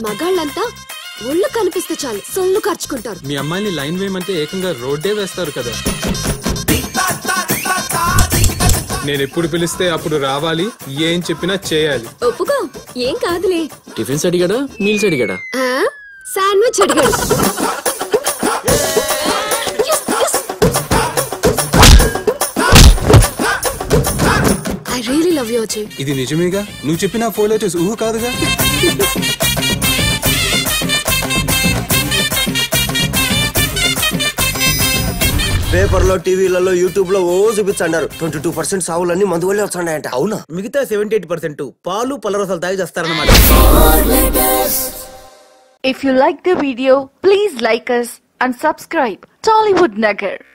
మగాళ్ళంతా ఒళ్ళు కనిపిస్తే చాలు సొల్లు ఖర్చుకుంటారు మీ అమ్మాయిని లైన్ వేయమంటే ఏకంగా రోడ్డే వేస్తారు కదా నేను ఎప్పుడు పిలిస్తే అప్పుడు రావాలి ఏం చెప్పినా చేయాలి ఒప్పుకో ఏం కాదులే టిఫిన్స్ అడిగాడా మీల్స్ అడిగాడా ఆ? శాండ్విచ్ అడిగాడు I really love you Ajay ఇది నిజమేగా నువ్వు చెప్పిన ఫోలో చేసి ఊహ కాదుగా పేపర్లో టీవీలలో యూట్యూబ్ లో ఓ చూపించండారు ట్వంటీ టూ పర్సెంట్ సావులన్నీ మందు వల్లే వస్తున్నాయంట అవునా మిగతా సెవెంటీ ఎయిట్ పర్సెంట్ పాలు పలరసాలు తాగి చేస్తారన్నమాట If you like the video, please like us and subscribe. Tollywood Nagar.